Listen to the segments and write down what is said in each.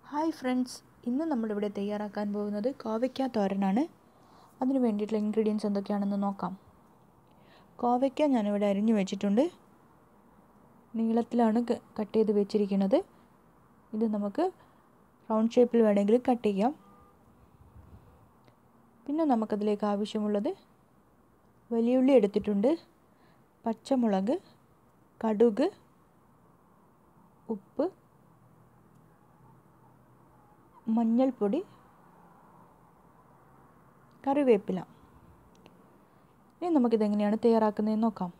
hi friends ഇന്ന് നമ്മളിവിടെ തയ്യാറാക്കാൻ പോകുന്നത് കോവയ്ക്ക തോരനാണ് അതിന് വേണ്ടിയിട്ടുള്ള ഇൻഗ്രീഡിയൻസ് എന്തൊക്കെയാണെന്ന് നോക്കാം കോവയ്ക്ക ഞാനിവിടെ അരിഞ്ഞു വെച്ചിട്ടുണ്ട് നീളത്തിലാണ് കട്ട് ചെയ്ത് വെച്ചിരിക്കുന്നത് ഇത് നമുക്ക് റൗണ്ട് ഷേപ്പിൽ വേണമെങ്കിൽ കട്ട് ചെയ്യാം പിന്നെ നമുക്കതിലേക്ക് ആവശ്യമുള്ളത് വലിയുള്ളി എടുത്തിട്ടുണ്ട് പച്ചമുളക് കടുക് ഉപ്പ് മഞ്ഞൾപ്പൊടി കറിവേപ്പില ഇനി നമുക്കിതെങ്ങനെയാണ് തയ്യാറാക്കുന്നതെന്ന് നോക്കാം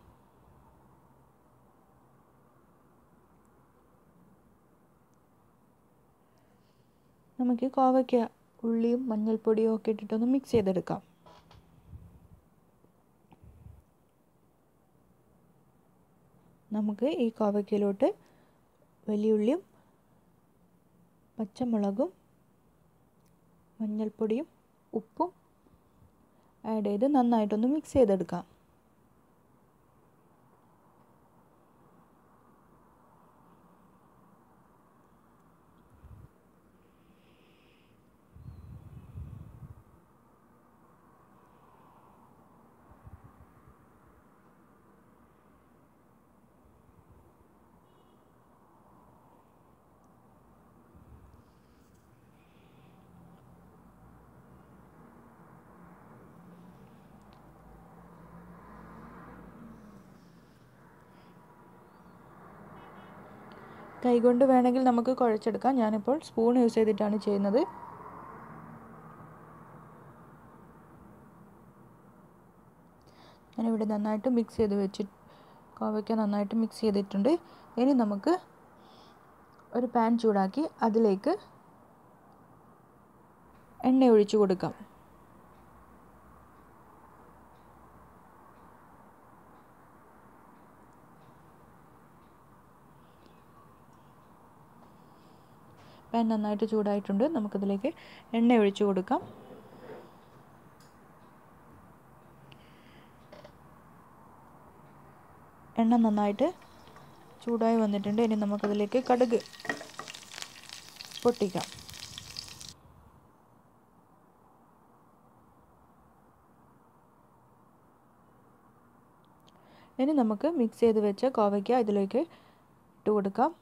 നമുക്ക് കോവയ്ക്ക ഉള്ളിയും മഞ്ഞൾപ്പൊടിയും ഒക്കെ ഇട്ടിട്ടൊന്ന് മിക്സ് ചെയ്തെടുക്കാം നമുക്ക് ഈ കോവയ്ക്കയിലോട്ട് വലിയുള്ളിയും പച്ചമുളകും മഞ്ഞൾപ്പൊടിയും ഉപ്പും ആഡ് ചെയ്ത് നന്നായിട്ടൊന്ന് മിക്സ് ചെയ്തെടുക്കാം കൈകൊണ്ട് വേണമെങ്കിൽ നമുക്ക് കുഴച്ചെടുക്കാം ഞാനിപ്പോൾ സ്പൂൺ യൂസ് ചെയ്തിട്ടാണ് ചെയ്യുന്നത് ഞാനിവിടെ നന്നായിട്ട് മിക്സ് ചെയ്ത് വെച്ച് കോവയ്ക്ക നന്നായിട്ട് മിക്സ് ചെയ്തിട്ടുണ്ട് ഇനി നമുക്ക് ഒരു പാൻ ചൂടാക്കി അതിലേക്ക് എണ്ണ ഒഴിച്ചു കൊടുക്കാം പാൻ നന്നായിട്ട് ചൂടായിട്ടുണ്ട് നമുക്കതിലേക്ക് എണ്ണ ഒഴിച്ചു കൊടുക്കാം എണ്ണ നന്നായിട്ട് ചൂടായി വന്നിട്ടുണ്ട് ഇനി നമുക്കതിലേക്ക് കടുക് പൊട്ടിക്കാം ഇനി നമുക്ക് മിക്സ് ചെയ്ത് വെച്ച കോവയ്ക്ക ഇതിലേക്ക് ഇട്ട് കൊടുക്കാം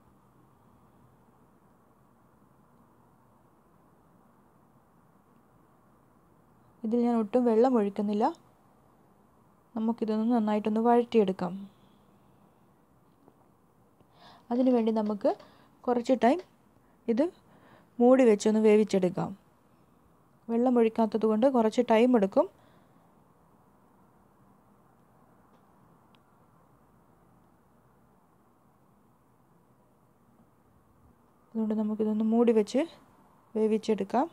ഇതിൽ ഞാൻ ഒട്ടും വെള്ളം ഒഴിക്കുന്നില്ല നമുക്കിതൊന്ന് നന്നായിട്ടൊന്ന് വഴറ്റിയെടുക്കാം അതിനുവേണ്ടി നമുക്ക് കുറച്ച് ടൈം ഇത് മൂടി വെച്ചൊന്ന് വേവിച്ചെടുക്കാം വെള്ളം ഒഴിക്കാത്തത് കൊണ്ട് കുറച്ച് ടൈം എടുക്കും അതുകൊണ്ട് നമുക്കിതൊന്ന് മൂടി വെച്ച് വേവിച്ചെടുക്കാം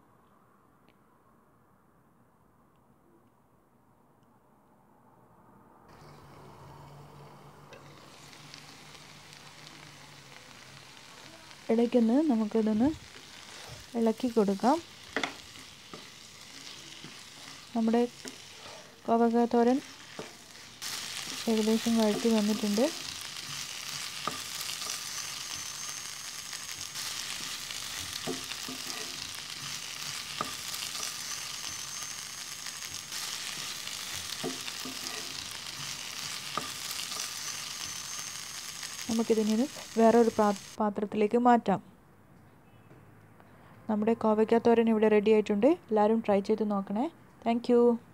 ഇടയ്ക്കൊന്ന് നമുക്കിതൊന്ന് ഇളക്കി കൊടുക്കാം നമ്മുടെ കോവക്ക തോരൻ ഏകദേശം വഴറ്റി വന്നിട്ടുണ്ട് നമുക്കിതിനെ വേറൊരു പാത്രത്തിലേക്ക് മാറ്റാം നമ്മുടെ കോവയ്ക്ക തോരൻ ഇവിടെ റെഡി ആയിട്ടുണ്ട് എല്ലാവരും ട്രൈ ചെയ്ത് നോക്കണേ താങ്ക്